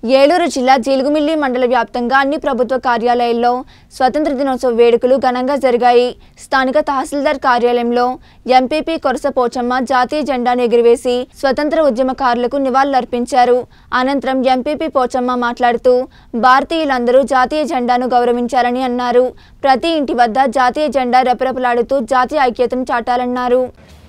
ఏలూరు జిల్లా జీలుగుమిల్లి మండల వ్యాప్తంగా అన్ని ప్రభుత్వ కార్యాలయాల్లో స్వతంత్ర దినోత్సవ వేడుకలు ఘనంగా జరిగాయి స్థానిక తహసీల్దార్ కార్యాలయంలో ఎంపీపీ కొరస పోచమ్మ జాతీయ జెండాను ఎగురవేసి స్వతంత్ర ఉద్యమకారులకు నివాళులర్పించారు అనంతరం ఎంపీపీ పోచమ్మ మాట్లాడుతూ భారతీయులందరూ జాతీయ జెండాను గౌరవించాలని అన్నారు ప్రతి ఇంటి వద్ద జాతీయ జెండా రెపరెపలాడుతూ జాతీయ ఐక్యతను చాటాలన్నారు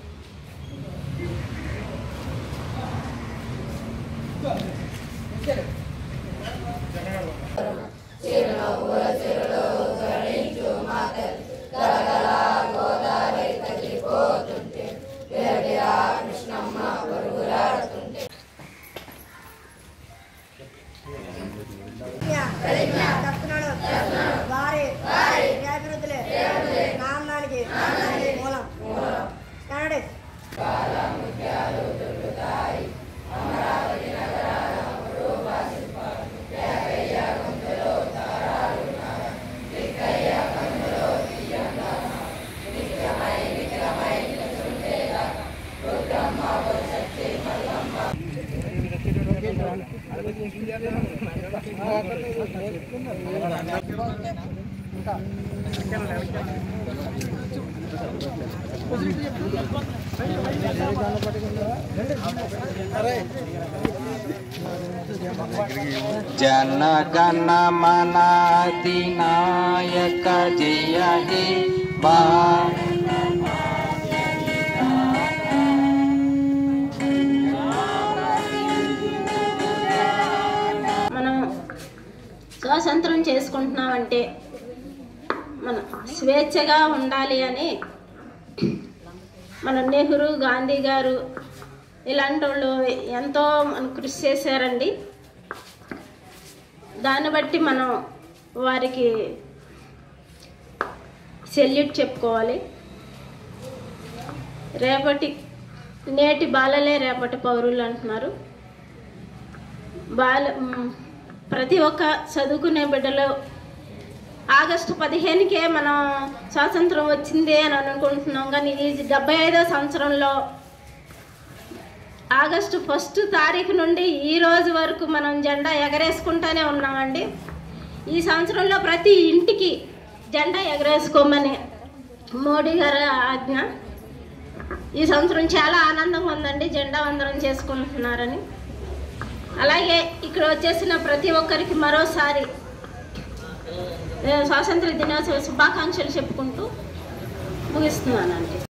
ప్రతిజ్ఞ చెప్తున్నాడు వారి అభివృద్ధులే నాన్నానికి మూలం కన్నడే జనగణ మన అధినాయక జయ హే బా మనం స్వాతంత్రం చేసుకుంటున్నామంటే మనం స్వేచ్ఛగా ఉండాలి అని మన నెహ్రూ గాంధీ గారు ఇలాంటి వాళ్ళు ఎంతో మన కృషి చేశారండి దాన్ని బట్టి మనం వారికి సెల్యూట్ చెప్పుకోవాలి రేపటి నేటి బాలలే రేపటి పౌరులు అంటున్నారు బాల మ్, ప్రతి ఒక్క చదువుకునే బిడ్డలు ఆగస్టు పదిహేనుకే మనం స్వాతంత్రం వచ్చింది అని అనుకుంటున్నాం కానీ ఈ డెబ్బై ఐదో సంవత్సరంలో ఆగస్టు ఫస్ట్ తారీఖు నుండి ఈ రోజు వరకు మనం జెండా ఎగరేసుకుంటూనే ఉన్నామండి ఈ సంవత్సరంలో ప్రతి ఇంటికి జెండా ఎగరేసుకోమని మోడీ గారి ఆజ్ఞ ఈ సంవత్సరం చాలా ఆనందంగా ఉందండి జెండా వందనం చేసుకుంటున్నారని అలాగే ఇక్కడ వచ్చేసిన ప్రతి ఒక్కరికి మరోసారి ఏ, స్వాతంత్ర దినోత్సవ శుభాకాంక్షలు చెప్పుకుంటూ ముగిస్తున్నానండి